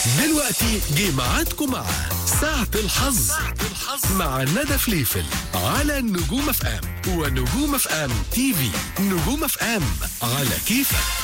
دلوقتي جه ميعادكم مع ساعة الحظ مع ندى فليفل على نجوم اف ام ونجوم اف ام تي في نجوم اف ام على كيفك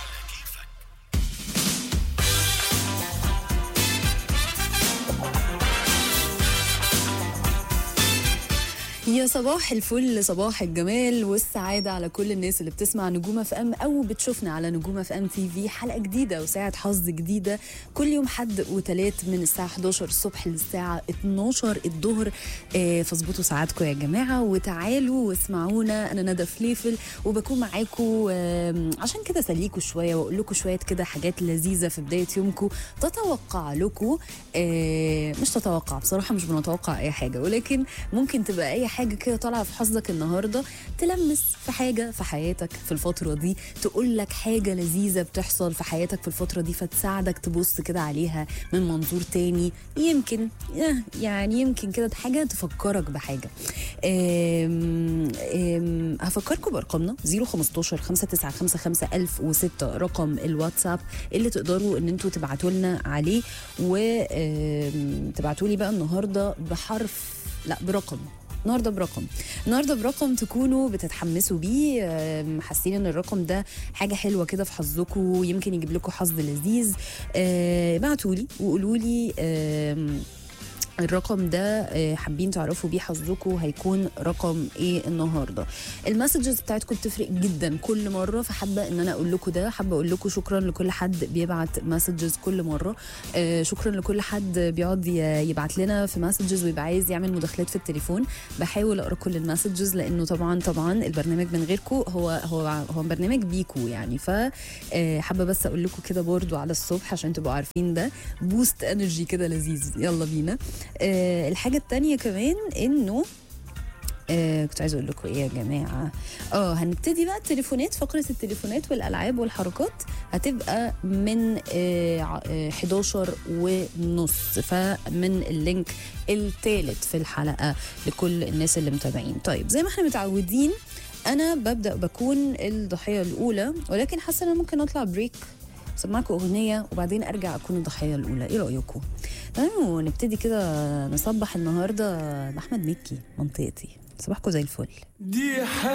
يا صباح الفل صباح الجمال والسعادة على كل الناس اللي بتسمع نجوم اف ام او بتشوفنا على نجوم اف ام تي في حلقة جديدة وساعة حظ جديدة كل يوم حد وتلات من الساعة 11 الصبح للساعة 12 الظهر آه فاظبطوا ساعاتكم يا جماعة وتعالوا واسمعونا انا ندى فليفل وبكون معاكم آه عشان كده اسليكوا شوية واقول لكم شوية كده حاجات لذيذة في بداية يومكم تتوقع لكم آه مش تتوقع بصراحة مش بنتوقع اي حاجة ولكن ممكن تبقى اي حاجه كده طالعه في حظك النهارده تلمس في حاجه في حياتك في الفتره دي تقول لك حاجه لذيذه بتحصل في حياتك في الفتره دي فتساعدك تبص كده عليها من منظور تاني يمكن يعني يمكن كده حاجه تفكرك بحاجه أم أم هفكركم بارقامنا 015 5955 1006 رقم الواتساب اللي تقدروا ان انتوا تبعتوا لنا عليه وتبعتوا لي بقى النهارده بحرف لا برقم النهارده برقم النهارده برقم تكونوا بتتحمسوا بيه آم، حاسين ان الرقم ده حاجه حلوه كده في حظكم يمكن يجيب لكم حظ لذيذ ابعتوا لي وقولوا لي آم، الرقم ده آه، حابين تعرفوا بيه حظكم هيكون رقم ايه النهارده المسجز بتاعتكم بتفرق جدا كل مره فحابه ان انا اقول لكم ده حابه اقول لكم شكرا لكل حد بيبعت مسجز كل مره آه، شكرا لكل حد بيقعد ي- يبعت لنا في مسجز ويبقى عايز يعمل مداخلات في التليفون بحاول اقرا كل المسجز لانه طبعا طبعا البرنامج من غيركم هو هو هو برنامج بيكو يعني ف آه، حابه بس اقول لكم كده برضو على الصبح عشان تبقوا عارفين ده بوست انرجي كده لذيذ يلا بينا آه الحاجة التانية كمان انه آه كنت عايزه اقول لكم ايه يا جماعه اه هنبتدي بقى التليفونات فقره التليفونات والالعاب والحركات هتبقى من آه ع- آه 11 ونص فمن اللينك الثالث في الحلقه لكل الناس اللي متابعين طيب زي ما احنا متعودين انا ببدا بكون الضحيه الاولى ولكن حاسه ان انا ممكن اطلع بريك سمعكم اغنيه وبعدين ارجع اكون الضحيه الاولى ايه رايكم تمام ونبتدي كده نصبح النهارده باحمد مكي منطقتي صباحكم زي الفل دي